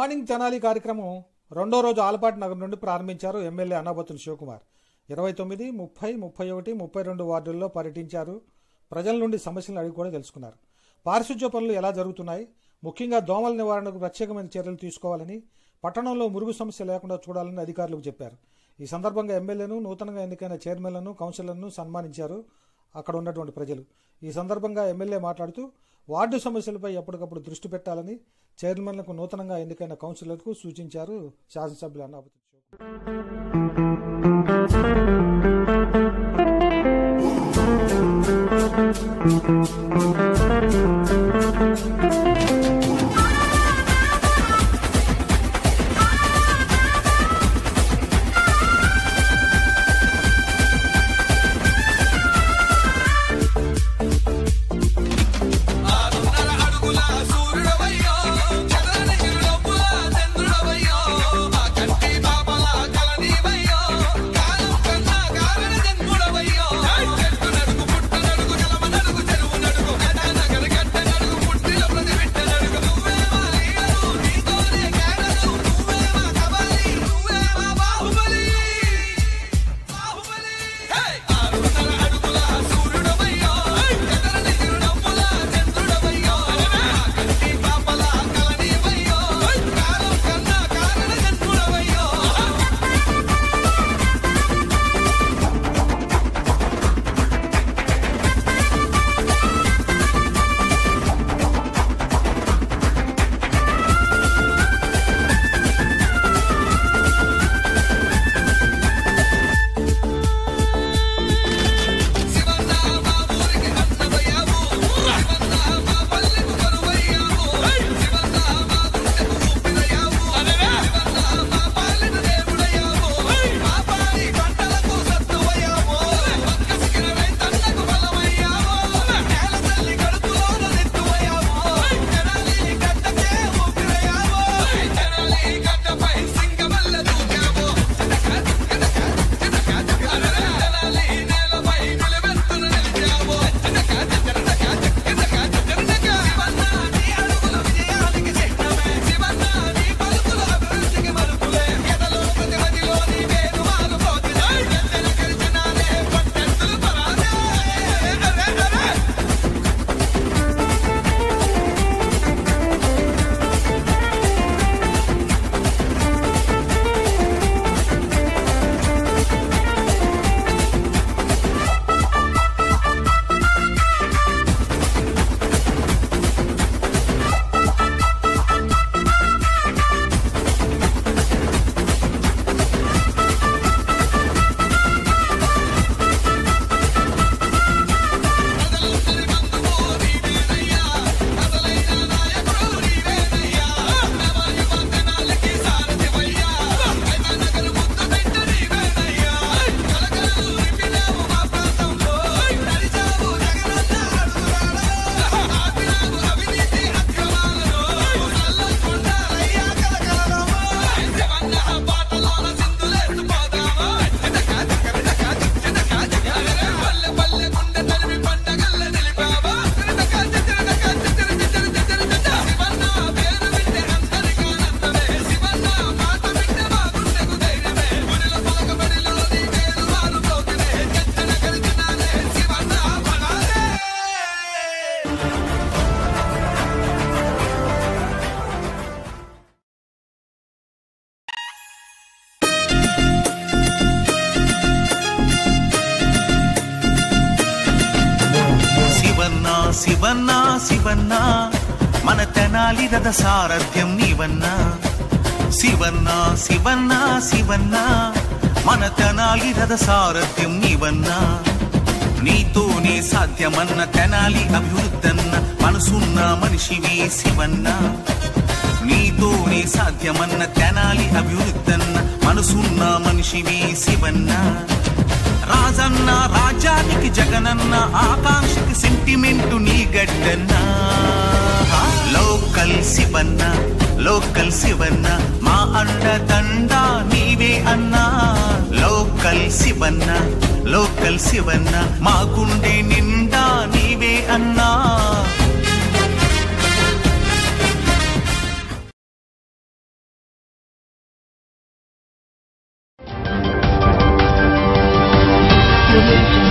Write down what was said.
Morning Tenali కార్యక్రమం రెండో రోజు ఆలపాటి నగర్ నుండి ప్రారంభించారు ఎమ్మెల్యే అన్నాబత్తుల శివకుమార్ ఇరవై తొమ్మిది ముప్పై ముప్పై ఒకటి ముప్పై రెండు వార్డుల్లో పర్యటించారు ప్రజల నుండి సమస్యలను అడిగి కూడా తెలుసుకున్నారు పారిశుధ్య పనులు ఎలా జరుగుతున్నాయి ముఖ్యంగా దోమల నివారణకు ప్రత్యేకమైన చర్యలు తీసుకోవాలని పట్టణంలో మురుగు సమస్య లేకుండా చూడాలని అధికారులకు చెప్పారు ఈ సందర్భంగా ఎమ్మెల్యేను నూతనంగా ఎన్నికైన చైర్మన్లను కౌన్సిలర్లను సన్మానించారు అక్కడ ఉన్నటువంటి ప్రజలు ఈ సందర్భంగా ఎమ్మెల్యే మాట్లాడుతూ వార్డు సమస్యలపై ఎప్పటికప్పుడు దృష్టి పెట్టాలని చైర్మన్లకు నూతనంగా ఎన్నికైన కౌన్సిలర్కు సూచించారు శాసనసభ్యులు అన్నాబత్తుల శివకుమార్ ఆరున్నర అడుగుల సూర్యుడవయ్యో చంద్రని చిరునవ్వుల చంద్రుడవయ్యో ఆ కంటి పాపల కలనీవయ్యో కాలం కన్నా కారణ జన్ముడవయ్యో చెట్టు నడుగు పుట్ట నడుగు జలమ నడుగు చెరువు నడుగు గడ్డ నగర గడ్డ నడుగు పుట్టిన ప్రతి బిడ్డ నడుగు నువ్వే మా లీడరు నీతోనే కేడరు నువ్వే మా కబలి నువ్వే మా బాహుబలి బాహుబలి ఆరున్నర అడుగుల సూర్యుడవయ్యో చంద్రని చిరునవ్వుల చంద్రుడవయ్యో ఆ కంటి పాపల కలనీవయ్యో కాలం కన్నా కారణ జన్ముడవయ్యో శివన్న మా ఊరికి అన్నవయ్యావు శివన్న మా పల్లెకు కరువయ్యావు శివన్న మా గుండెకు ఊపిరయ్యావు శివన్న మా పాలిన దేవుడయ్యావు మా పాడి పంటలకు సత్తువయ్యావు పక్కసిగిన రైతన్నకు బలమయ్యావు నేల తల్లి కడుపులోన నెత్తువయ్యావు తెనాలి గడ్డకే ఊపిరయ్యావు తెనాలి గడ్డపై సింగమల్ల దూకావు తెనాలి నేలపై నిలబెత్తున నిలిచావు శివన్న నీ అడుగుల విజయానికి చిహ్నమే శివన్న నీ పలుకుల అభివృద్ధికి మలుపులే ఎదలో ప్రతి మదిలో నీ పేరు మారుపోతుంది వెంటనే కలిసినానే పట్టెత్తులు పరాదే అరే అరే ప్రజలందరి బంధువు నీవేనయ్యా అసలైన నాయకుడు నీవేనయ్యా నవయువ తెనాలికి సారథివయ్యా నగరు ముద్దు బిడ్డ నీవేనయ్యా కలకలు నింపినావు మా ప్రాంతంలో నడిచావు జగనన్న అడుగురాడలో ఆపినావు అవినీతి అక్రమాలను చల్లకుండా రయ్యా కలకలమో శివన్న పాటలోన సింధులేసిపోదామా పల్లె పల్లె గుండె తరిమి పండగల్ల నిలిపావా శివన్న పేరు వింటే అందరికీ ఆనందమే శివన్న మాట వింటే మా గుండెకు ధైర్యమే గుడిలో పలకబడిలో నీ పేరు మారుతోందిలే చెత్తన కలిసినానే శివన్న బలాలే శివన్న శివన్న శివన్న మన తెనాలి రథ సారథ్యం నీవన్న శివన్న శివన్న శివన్న మన తెనాలి రథ సారథ్యం నీవన్న నీతోనే సాధ్యమన్న తెనాలి అభివృద్ధన్న మనసున్న మనిషివి శివన్న నీతోనే సాధ్యమన్న తెనాలి అభివృద్ధన్న మనసున్న మనిషివి శివన్న రాజన్న రాజ్యానికి జగనన్న ఆకాంక్షకి సెంటిమెంటు నీ గడ్డన్న లోకల్ శివన్న లోకల్ శివన్న మా అండదండ నీవే అన్నా లోకల్ శివన్న లోకల్ శివన్న మా గుండె నిండా నీవే అన్నా Audio Jungle.